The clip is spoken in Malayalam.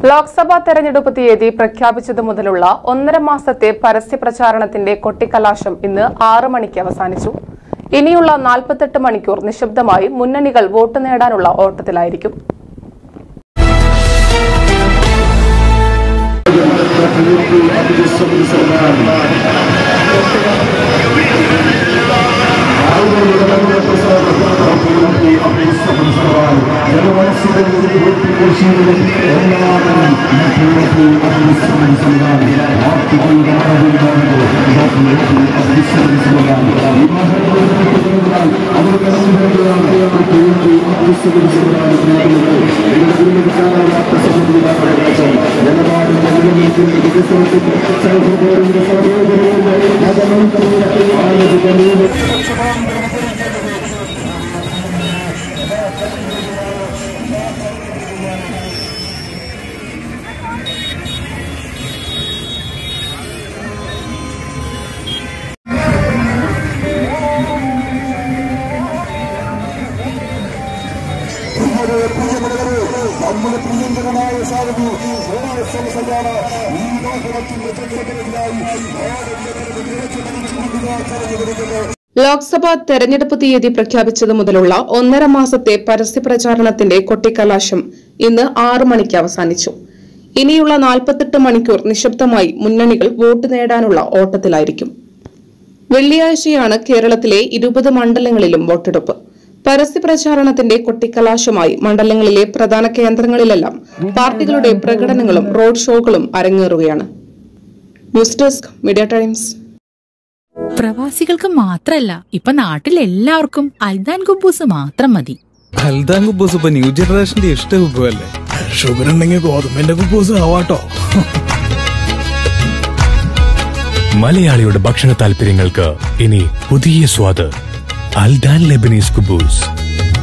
ലോക്സഭാ തെരഞ്ഞെടുപ്പ് തീയതി പ്രഖ്യാപിച്ചതു മുതലുള്ള ഒന്നര മാസത്തെ പരസ്യ പ്രചാരണത്തിന്റെ കൊട്ടിക്കലാശം ഇന്ന് ആറ് മണിക്ക് അവസാനിച്ചു ഇനിയുള്ള നാൽപ്പത്തെട്ട് മണിക്കൂർ നിശബ്ദമായി മുന്നണികൾ വോട്ട് നേടാനുള്ള ഓട്ടത്തിലായിരിക്കും നമ്മുടെ പ്രിയങ്കരമായ സാധു സേനാസംസയാണ് ഈ ലോകത്തിന്റെ ചക്രത്തിനെതിരായി തെരഞ്ഞെടുക്കുന്നത് ലോക്സഭാ തെരഞ്ഞെടുപ്പ് തീയതി പ്രഖ്യാപിച്ചതു മുതലുള്ള ഒന്നര മാസത്തെ പരസ്യ പ്രചാരണത്തിന്റെ കൊട്ടിക്കലാശം ഇന്ന് ആറ് മണിക്ക് അവസാനിച്ചു ഇനിയുള്ള നാൽപ്പത്തെട്ട് മണിക്കൂർ നിശബ്ദമായി മുന്നണികൾ വോട്ട് നേടാനുള്ള ഓട്ടത്തിലായിരിക്കും വെള്ളിയാഴ്ചയാണ് കേരളത്തിലെ ഇരുപത് മണ്ഡലങ്ങളിലും വോട്ടെടുപ്പ് പരസ്യ പ്രചാരണത്തിന്റെ കൊട്ടിക്കലാശമായി മണ്ഡലങ്ങളിലെ പ്രധാന കേന്ദ്രങ്ങളിലെല്ലാം പാർട്ടികളുടെ പ്രകടനങ്ങളും റോഡ് ഷോകളും അരങ്ങേറുകയാണ് ന്യൂസ് ഡെസ്ക് മീഡിയ ടൈംസ് പ്രവാസികൾക്ക് മാത്രല്ല ഇപ്പൊ നാട്ടിലെല്ലാവർക്കും അൽദാൻ കുബൂസ് മാത്രം മതി ഹൽദാൻ കുബൂസ് ഇപ്പൊ ന്യൂ ജനറേഷന്റെ ഇഷ്ട കുബുവല്ലേ ഷുഗർ ഉണ്ടെങ്കിൽ ഗോതമ്പിന്റെ കുബൂസ് ആവാട്ടോ മലയാളിയുടെ ഭക്ഷണ താല്പര്യങ്ങൾക്ക് ഇനി പുതിയ സ്വാദ് അൽദാൻ ലെബനീസ് കുബൂസ്